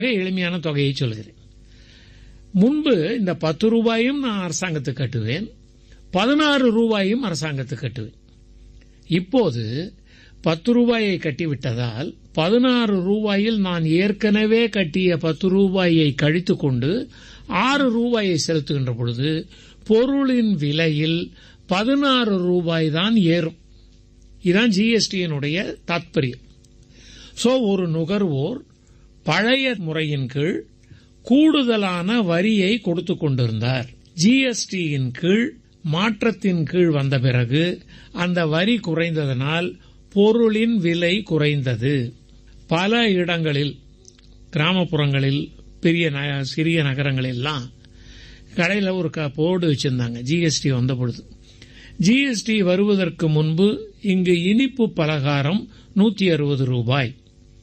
எளிமையான தொகையை சொல்கிறேன் முன்பு இந்த பத்து ரூபாயும் நான் அரசாங்கத்துக்கு கட்டுவேன் பதினாறு ரூபாயும் அரசாங்கத்துக்கு கட்டுவேன் இப்போது பத்து ரூபாயை கட்டிவிட்டதால் பதினாறு ரூபாயில் நான் ஏற்கனவே கட்டிய பத்து ரூபாயை கழித்துக் கொண்டு ஆறு ரூபாயை செலுத்துகின்ற பொழுது பொருளின் விலையில் பதினாறு ரூபாய் தான் ஏறும் இதுதான் ஜிஎஸ்டியினுடைய தாத்பரியம் சோ ஒரு நுகர்வோர் பழைய முறையின் கீழ் கூடுதலான வரியை கொடுத்து கொண்டிருந்தார் ஜிஎஸ்டியின் கீழ் மாற்றத்தின் கீழ் வந்த பிறகு அந்த வரி குறைந்ததனால் பொருளின் விலை குறைந்தது பல இடங்களில் கிராமப்புறங்களில் பெரிய ந- சிறிய நகரங்களெல்லாம் கடையில் ஒரு க- போர்டு வச்சிருந்தாங்க ஜிஎஸ்டி வந்த பொழுது ஜிஎஸ்டி வருவதற்கு முன்பு இங்கு இனிப்பு பலகாரம் நூத்தி அறுபது ரூபாய்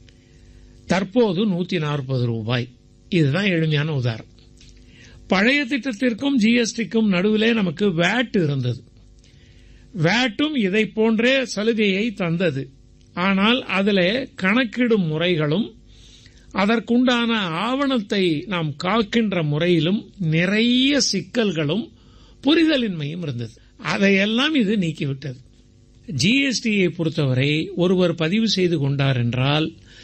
தற்போது நூத்தி நாற்பது ரூபாய் இதுதான் எளிமையான உதாரணம் பழைய திட்டத்திற்கும் ஜிஎஸ்டிக்கும் நடுவிலே நமக்கு வேட் இருந்தது வேட்டும் இதை போன்றே சலுகையை தந்தது ஆனால் அதிலே கணக்கிடும் முறைகளும் அதற்குண்டான ஆவணத்தை நாம் காக்கின்ற முறையிலும் நிறைய சிக்கல்களும் புரிதலின்மையும் இருந்தது அதையெல்லாம் இது நீக்கிவிட்டது ஜிஎஸ்டியை பொறுத்தவரை ஒருவர் பதிவு செய்து கொண்டார் என்றால்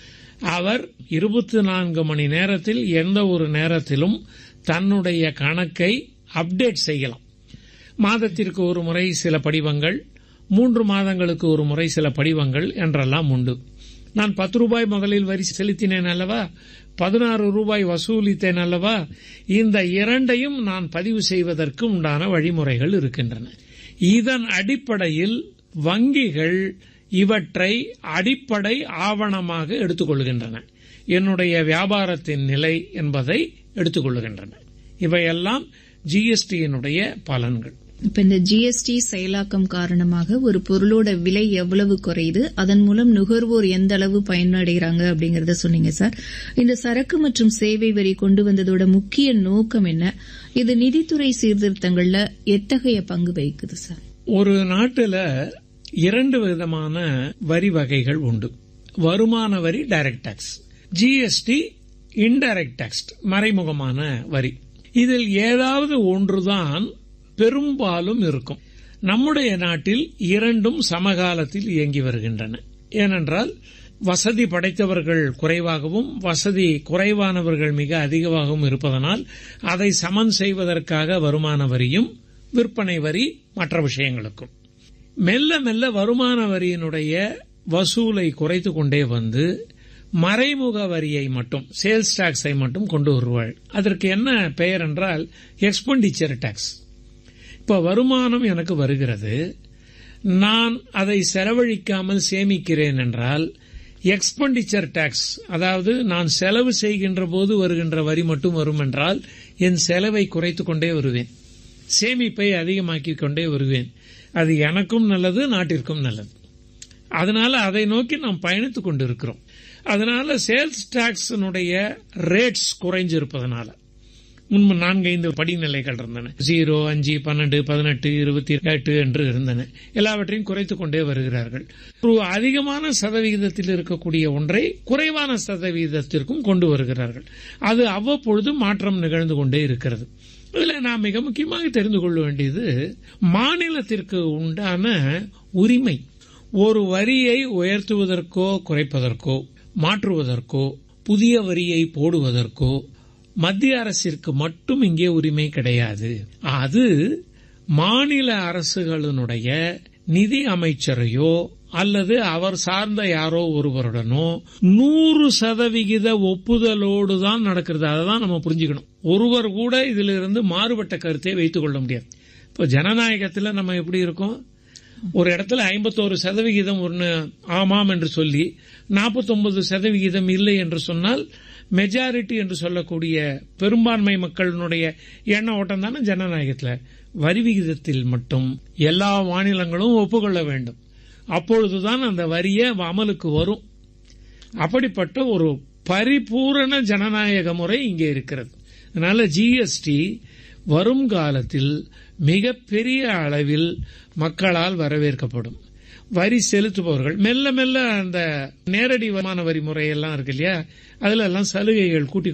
அவர் இருபத்தி நான்கு மணி நேரத்தில் எந்த ஒரு நேரத்திலும் தன்னுடைய கணக்கை அப்டேட் செய்யலாம் மாதத்திற்கு ஒரு முறை சில படிவங்கள் மூன்று மாதங்களுக்கு ஒரு முறை சில படிவங்கள் என்றெல்லாம் உண்டு நான் பத்து ரூபாய் முதலில் வரி செலுத்தினேன் அல்லவா பதினாறு ரூபாய் வசூலித்தேன் அல்லவா இந்த இரண்டையும் நான் பதிவு செய்வதற்கு உண்டான வழிமுறைகள் இருக்கின்றன இதன் அடிப்படையில் வங்கிகள் இவற்றை அடிப்படை ஆவணமாக எடுத்துக்கொள்கின்றன என்னுடைய வியாபாரத்தின் நிலை என்பதை எடுத்துக்கொள்கின்றன இவையெல்லாம் ஜிஎஸ்டியினுடைய பலன்கள் இப்ப இந்த ஜிஎஸ்டி செயலாக்கம் காரணமாக ஒரு பொருளோட விலை எவ்வளவு குறையுது அதன் மூலம் நுகர்வோர் எந்த அளவு பயனடைகிறாங்க அப்படிங்கறத சொன்னீங்க சார் இந்த சரக்கு மற்றும் சேவை வரி கொண்டு வந்ததோட முக்கிய நோக்கம் என்ன இது நிதித்துறை சீர்திருத்தங்கள்ல எத்தகைய பங்கு வகிக்குது சார் ஒரு நாட்டில் இரண்டு விதமான வரி வகைகள் உண்டு வருமான வரி direct tax GST indirect tax மறைமுகமான வரி இதில் ஏதாவது ஒன்றுதான் பெரும்பாலும் இருக்கும் நம்முடைய நாட்டில் இரண்டும் சமகாலத்தில் இயங்கி வருகின்றன ஏனென்றால் வசதி படைத்தவர்கள் குறைவாகவும் வசதி குறைவானவர்கள் மிக அதிகமாகவும் இருப்பதனால் அதை சமன் செய்வதற்காக வருமான வரியும் விற்பனை வரி மற்ற விஷயங்களுக்கும் மெல்ல மெல்ல வருமான வரியினுடைய வசூலை குறைத்து கொண்டே வந்து மறைமுக வரியை மட்டும் சேல்ஸ் டாக்ஸை மட்டும் கொண்டு வருவாள் அதற்கு என்ன பெயர் என்றால் எக்ஸ்பெண்டிச்சர் டாக்ஸ் இப்ப வருமானம் எனக்கு வருகிறது நான் அதை செலவழிக்காமல் சேமிக்கிறேன் என்றால் எக்ஸ்பெண்டிச்சர் டாக்ஸ் அதாவது நான் செலவு செய்கின்ற போது வருகின்ற வரி மட்டும் வரும் என்றால் என் செலவை குறைத்துக் கொண்டே வருவேன் சேமிப்பை அதிகமாக்கிக் கொண்டே வருவேன் அது எனக்கும் நல்லது நாட்டிற்கும் நல்லது அதனால அதை நோக்கி நாம் பயணித்துக் கொண்டிருக்கிறோம் அதனால சேல்ஸ் டாக்ஸினுடைய ரேட்ஸ் குறைஞ்சிருப்பதனால முன்பு நான்கு ஐந்து படிநிலைகள் இருந்தன ஜீரோ அஞ்சு பன்னெண்டு பதினெட்டு இருபத்தி எட்டு என்று இருந்தன எல்லாவற்றையும் குறைத்துக் கொண்டே வருகிறார்கள் ஒரு அதிகமான சதவிகிதத்தில் இருக்கக்கூடிய ஒன்றை குறைவான சதவிகிதத்திற்கும் கொண்டு வருகிறார்கள் அது அவ்வப்பொழுது மாற்றம் நிகழ்ந்து கொண்டே இருக்கிறது இதுல நாம் மிக முக்கியமாக தெரிந்து கொள்ள வேண்டியது மாநிலத்திற்கு உண்டான உரிமை ஒரு வரியை உயர்த்துவதற்கோ குறைப்பதற்கோ மாற்றுவதற்கோ புதிய வரியை போடுவதற்கோ மத்திய அரசிற்கு மட்டும் இங்கே உரிமை கிடையாது அது மாநில அரசுகளினுடைய நிதி அமைச்சரையோ அல்லது அவர் சார்ந்த யாரோ ஒருவருடனோ நூறு சதவிகித ஒப்புதலோடு தான் நடக்கிறது அதை தான் நம்ம புரிஞ்சுக்கணும் ஒருவர் கூட இதிலிருந்து மாறுபட்ட கருத்தை வைத்துக் கொள்ள முடியாது இப்போ ஜனநாயகத்துல நம்ம எப்படி இருக்கோம் ஒரு இடத்துல ஐம்பத்தோரு சதவிகிதம் ஒன்னு ஆமாம் என்று சொல்லி நாற்பத்தொன்பது சதவிகிதம் இல்லை என்று சொன்னால் மெஜாரிட்டி என்று சொல்லக்கூடிய பெரும்பான்மை மக்களினுடைய எண்ண ஓட்டம் தானே ஜனநாயகத்துல வரி விகிதத்தில் மட்டும் எல்லா மாநிலங்களும் ஒப்புக்கொள்ள வேண்டும் அப்பொழுதுதான் அந்த வரிய அமலுக்கு வரும் அப்படிப்பட்ட ஒரு பரிபூரண ஜனநாயக முறை இங்கே இருக்கிறது அதனால ஜிஎஸ்டி வரும் காலத்தில் மிகப்பெரிய அளவில் மக்களால் வரவேற்கப்படும் வரி செலுத்துபவர்கள் மெல்ல மெல்ல அந்த நேரடி வருமான வரி முறையெல்லாம் இருக்கு இல்லையா அதுல எல்லாம் சலுகைகள் கூட்டி